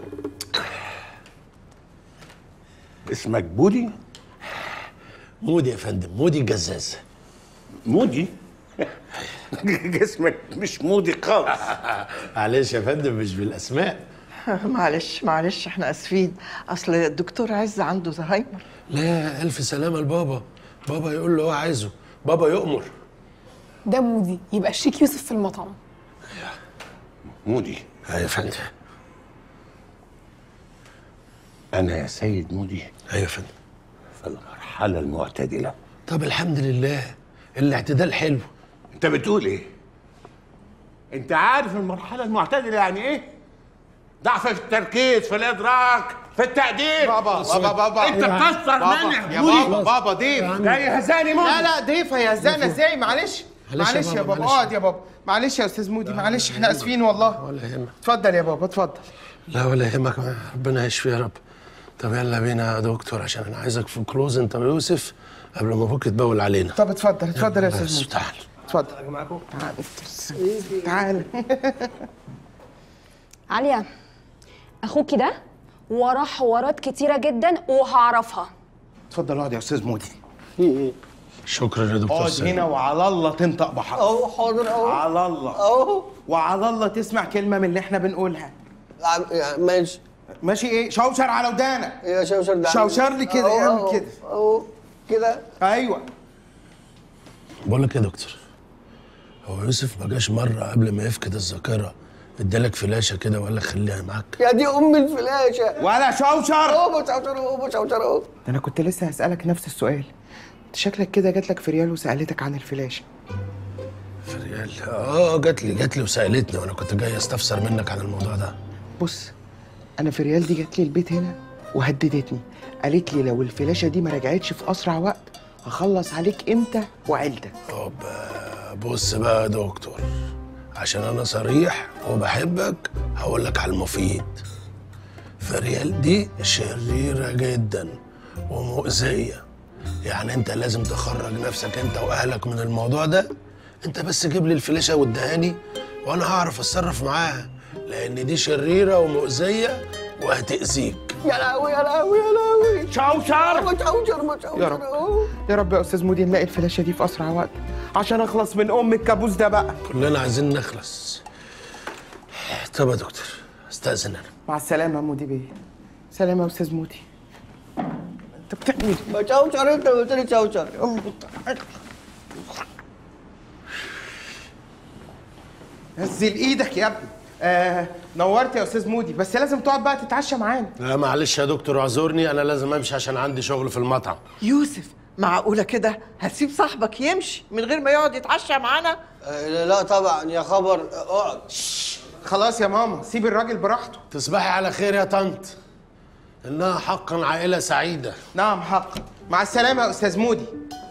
اسمك بودي مودي يا فندم مودي الجزاز مودي جسمك مش مودي خالص معلش يا فندم مش بالاسماء معلش معلش احنا اسفين اصل الدكتور عز عنده زهايمر لا الف سلامه لبابا بابا يقول له هو عايزه بابا يؤمر ده مودي يبقى الشيك يوسف في المطعم مودي ايوه يا فندم انا يا سيد مودي ايوه يا فندم في المرحله المعتدله طب الحمد لله الاعتدال حلو انت بتقول ايه انت عارف المرحله المعتدله يعني ايه ضعف في التركيز في الادراك في التقدير بابا بابا بابا انت بتكسر مني يا حدودي. بابا بابا ضيف جاي هزاني مودي لا لا ضيف هيهزقنا ازاي معلش معلش يا معلش يا بابا، بابا معلش. اقعد يا بابا معلش يا استاذ مودي معلش احنا اسفين والله ولا يهمك اتفضل يا بابا اتفضل لا ولا يهمك ربنا يشفي يا رب طب يلا بينا يا دكتور عشان انا عايزك في كلوز انت ويوسف قبل ما ابوك يتبول علينا طب اتفضل اتفضل يا بس استاذ مودي تعال اتفضل تعال عليا اخوكي ده وراه حوارات كتيره جدا وهعرفها اتفضل اقعد يا استاذ مودي شكرا يا دكتور اقعد سامي. هنا وعلى الله تنطق بحق اهو حاضر اهو على الله اهو وعلى الله تسمع كلمه من اللي احنا بنقولها ماشي ماشي ايه شوشر على ودانك يا شوشر ده شوشر لي كده أهو، اعمل أهو، كده اهو كده ايوه بقول لك يا دكتور هو يوسف ما جاش مره قبل ما يفقد الذاكره ادالك فلاشه كده وقال لك خليها معاك يا دي ام الفلاشه ولا شوشر اهو شوشر اهو شوشر اهو ده انا كنت لسه هسألك نفس السؤال انت شكلك كده جات لك في ريال وسألتك عن الفلاشة في ريال اه جات لي جات لي وسالتني وانا كنت جاي استفسر منك عن الموضوع ده بص انا في ريال دي جات لي البيت هنا وهددتني قالت لي لو الفلاشة دي ما رجعتش في اسرع وقت هخلص عليك انت وعيلتك اوبا بص بقى يا دكتور عشان انا صريح وبحبك هقول لك على المفيد فريال دي شريره جدا ومؤذيه يعني انت لازم تخرج نفسك انت واهلك من الموضوع ده انت بس جيب لي الفلاشه وادهاني وانا هعرف اتصرف معاها لان دي شريره ومؤذيه وهتاذيك يا لهوي يا لهوي يا لهوي شوشر ما شوشر ما شوشر يا رب. اهو يا رب يا استاذ مودي نلاقي الفلاشة دي في اسرع وقت عشان اخلص من ام الكابوس ده بقى كلنا عايزين نخلص طب يا دكتور استاذن انا مع السلامة يا مودي بيه سلام يا استاذ مودي انت بتعمل إيه؟ ما شوشر انت قلت لي شوشر نزل ايدك يا ابني آه نورت يا استاذ مودي بس لازم تقعد بقى تتعشى معانا لا معلش يا دكتور اعذرني انا لازم امشي عشان عندي شغل في المطعم يوسف معقوله كده هتسيب صاحبك يمشي من غير ما يقعد يتعشى معانا آه، لا طبعا يا خبر آه، اقعد خلاص يا ماما سيب الراجل براحته تصبحي على خير يا طنط انها حقا عائله سعيده نعم حق مع السلامة يا استاذ مودي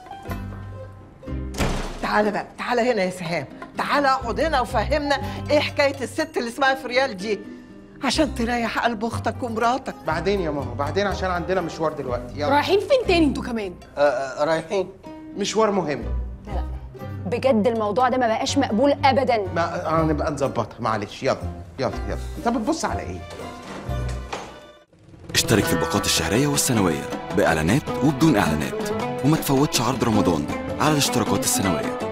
تعالى بقى تعالى هنا يا سهام تعالى اقعد هنا وفهمنا ايه حكايه الست اللي اسمها فريال دي عشان تريح قلب اختك ومراتك بعدين يا ماما بعدين عشان عندنا مشوار دلوقتي يلا رايحين فين تاني انتوا كمان آه، آه، رايحين مشوار مهم لا لا بجد الموضوع ده ما بقاش مقبول ابدا ما آه، نبقى نظبطها معلش يلا يلا يلا انت بتبص على ايه اشترك في الباقات الشهرية والسنوية بإعلانات وبدون إعلانات وما تفوتش عرض رمضان على الاشتراكات السنوية